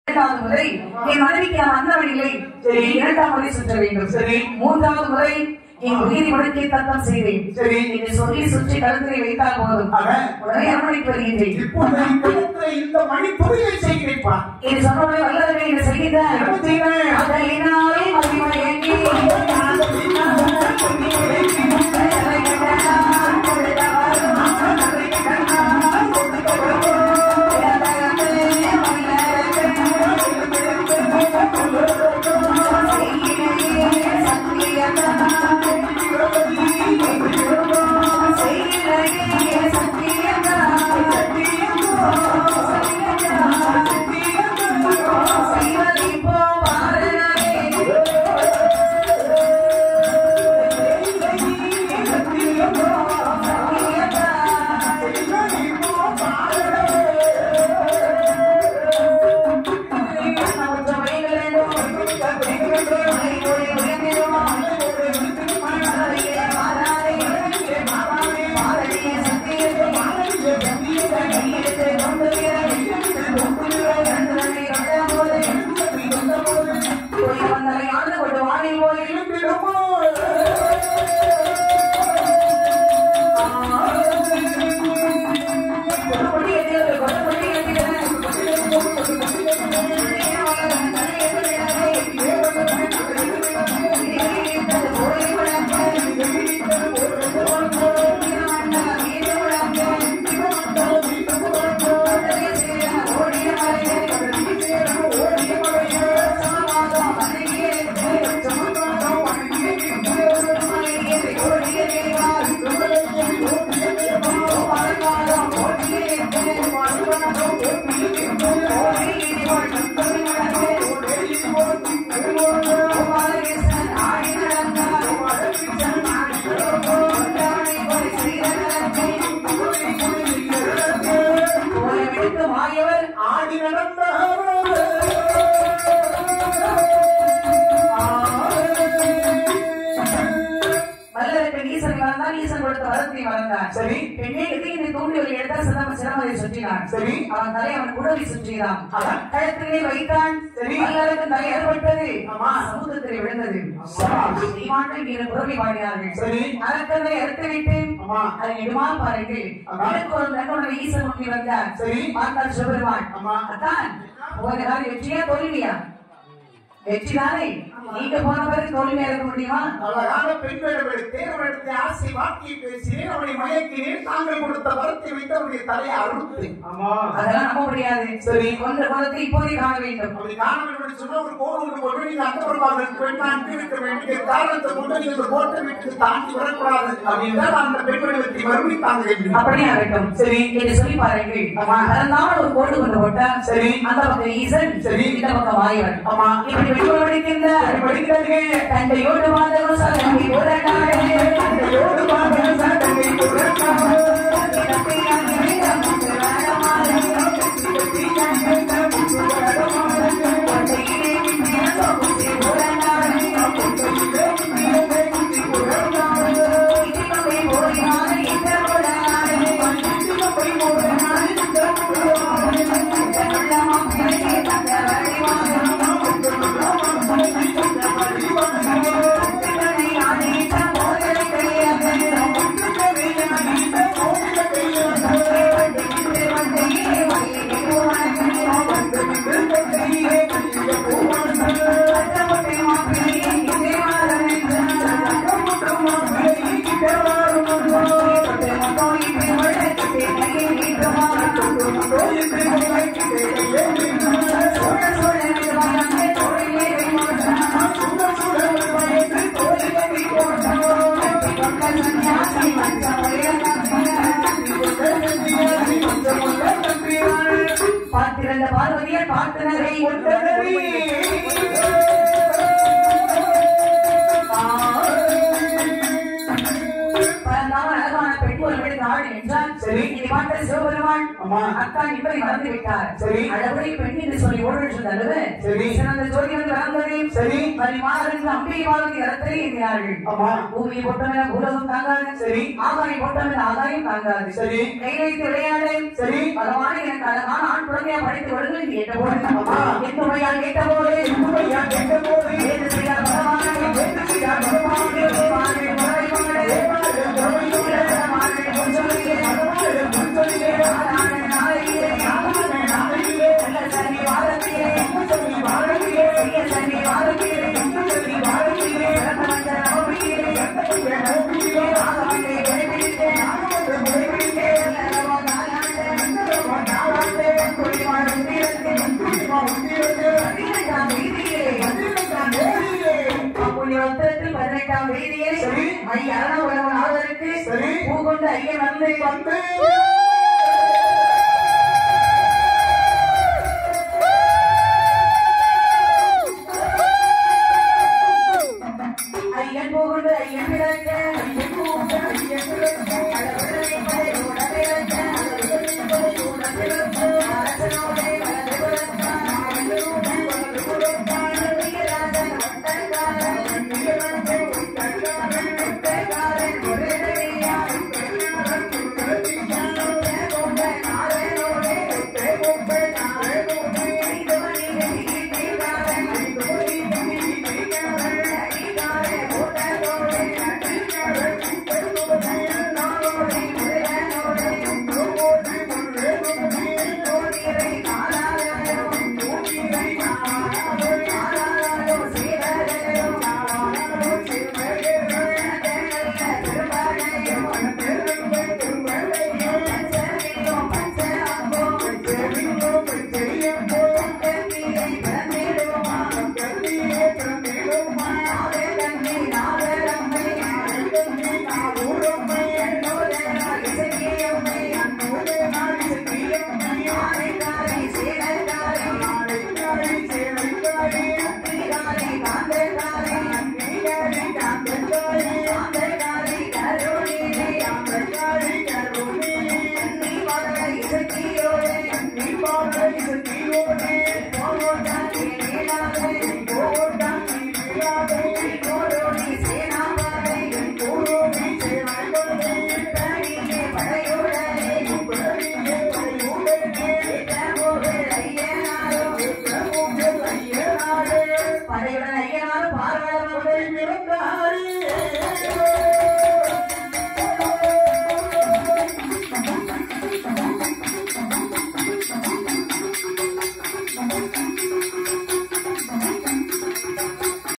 இரண்டாவது முறை என் மனைவிக்கு நான் அந்தவனில்லை சரி. இரண்டாம் முறை சுற்ற வேண்டும் சரி. மூன்றாவது முறை என் உயிரி முடக்கை தத்தம் செய்தேன் சரி. இதை சொல்லி சுற்றி கழுத்தினை வைத்தால் போதும் ஆக, உடனே அரண்மனைக்கு வருகின்றேன் இப்பொழுது இக்கணத்துல இந்த மணித்துறையை செய்கிறேன்ப்பா இது சொன்னவரை வல்லவர்கள் என்ன செய்கின்றார் என்ன செய்வேன் அதலினாலே மகிமயங்கி மாயவர் ஆடி நடந்த வல்லவர்கள் ஈசன் வளர்ந்தான் ஈசன் கொடுத்த வரத்தை வளர்ந்தான் சரி பெண்ணே எதிர்த்து தூண்டி ஒரு எடுத்தால் சிதம்ப சிரமதை சுற்றினான் சரி அவன் தலை அவன் உடலை சுற்றினான் ஆஹா. கழுத்திலே வைத்தான் சரி. வல்லவருக்கு தலை ஏற்பட்டது ஆமா. சமுத்திரத்தில் விழுந்தது ஆமா. தீவாண்டை வீர புறவி பாடினார்கள் சரி. அரக்கனை அறுத்து விட்டு ஆமா. அதை நெடுமால் பாருங்கள் ஆமா. எனக்கு ஒரு நண்பனுடைய ஈசன் முன்னி வந்தார் சரி. பார்த்தால் சிவபெருமான் ஆமா. அதான் போன நாள் வெற்றியா தோல்வியா வெற்றி தானே நீங்க போன பிறகு தோல்வியா இருக்க முடியுமா அழகான பெண்களிடம் தேர்வெடுத்து ஆசை வாக்கியை பேசினேன் அவனை மயக்கினேன் தாங்கள் கொடுத்த வரத்தை வைத்து அவனுடைய தலையை அறுத்து ஆமா அதெல்லாம் நம்ப முடியாது சரி. ஒன்று குணத்தை இப்போதே காண வேண்டும் அப்படி காரணம் என்று சொன்னா ஒரு கோவில் ஒரு நீங்க அந்தப்படுவாங்க பெண் அனுப்பி வைக்க வேண்டிய காரணத்தை கொண்டு நீங்க இந்த கோட்டை விட்டு தாண்டி வரக்கூடாது அப்படின்னு தான் அந்த பெண் வடிவத்தை மறுபடி தாங்க வேண்டும் அப்படியே ஆகட்டும் சரி. என்று சொல்லி பாருங்கள் ஆமா. அதனால ஒரு கோடு கொண்டு போட்டா சரி. அந்த பக்கம் ஈசன் சரி. இந்த பக்கம் வாயவன் ஆமா. இப்படி வெட்டுவன் படிக்கின்ற படிக்கிறார்கள் தந்தையோடு மாதவன் சதங்கி போராட்டாடு யோடு பாதக சட்டத்தை புரட்டாமல் பார்த்திருந்த பார்வதியை பார்த்து நகை பரந்தாம அழகான பெண் ஒரு மணி நாடு என்றால் சரி. இதை பார்த்த சிவபெருமான் ஆமா. அக்கா இப்படி மறந்து விட்டார் சரி. அளவுரை பெண் என்று சொல்லி ஓடுன்னு சொன்னது சரி. சிறந்த ஜோதி வந்து வளர்ந்தது சரி. பரிமாறன் அம்பிகை வாழ்க்கை இடத்திலே எண்ணினார்கள் ஆமா. பூமியை பொட்டமென பூலகம் தாங்காது சரி. ஆகாயம் பொட்டமென ஆகாயம் தாங்காது சரி. கை வைத்து விளையாடு சரி. பலமான எனக்கு அழகான ஆண் குழந்தையா படித்து வருங்கள் என்று கேட்டபோது ஆமா. என் துணையால் கேட்டபோது உண்மையா கேட்டபோது வேறு செய்யார் பலமான வேறு செய்யார் பலமான தேவார்கள் முறைமங்களே தேவார்கள் பொன்சொல்லியே நாராயண நாயகியே நல்ல சனி வாரத்திலே செய்ய சனி வாரத்திலே சிறந்த வந்த நவமியிலே ஆகமத்தை கடைபிடித்தேன் நல்ல நாளாண்டே குடிவாழும் தீரத்தில் பதினெட்டாம் தேதியிலே புண்ணியவத்திரத்தில் பதினெட்டாம் தேதியிலே சரி. மணி அரண உலகம் ஆதரித்து சரி. பூ கொண்டு ஐயன் வந்து வந்து